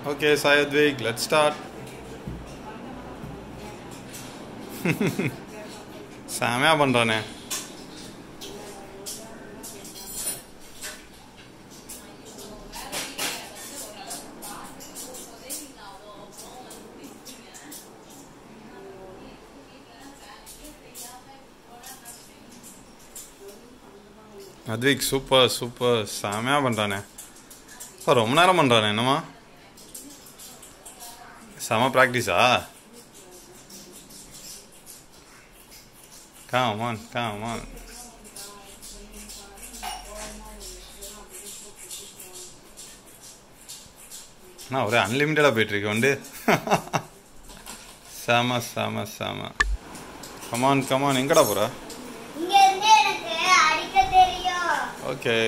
Okay, Sayadvik, let's start. செமையா பண்றானே Advik super super செமையா பண்றானே அப்பா, ரொம்ப நேரம் பண்றானே என்னமா செம ப்ராக்டிஸா Come on, come on. அண்ணா ஒரே அன்லிமிட்டடாக போயிட்டுருக்கு வந்து செம செம செம கமான் கமான் எங்கடா போகிற இங்க இருந்து எனக்கு அடிக்க தெரியும் okay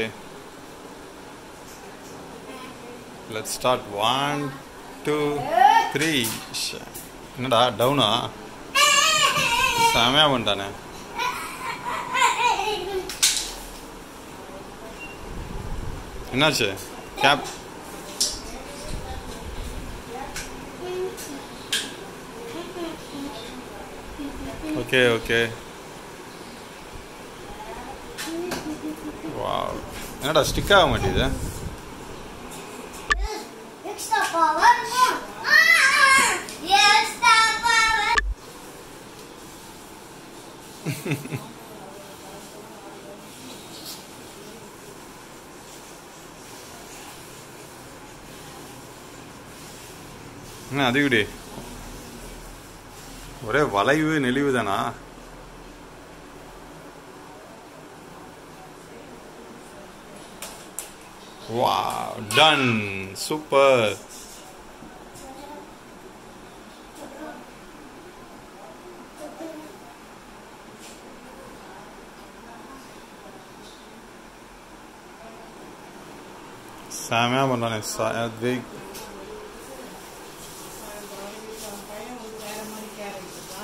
let start one two three என்னடா டவுனா செமையா பண்ணிட்டானே என்னாச்சு கேப் ஓகே ஓகே வாவ் என்னடா ஸ்டிக் ஆக மாட்டேங்குது எக்ஸ்ட்ரா பவர் எக்ஸ்ட்ரா பவர் என்ன அது விடு ஒரே வளைவு நெளிவு தானா வா டன் சூப்பர் செமையா பண்ணானே சாத்விக்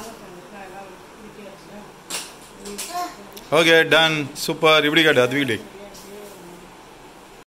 ஓகே டன் சூப்பர் இப்படி காட்டு அது வீடு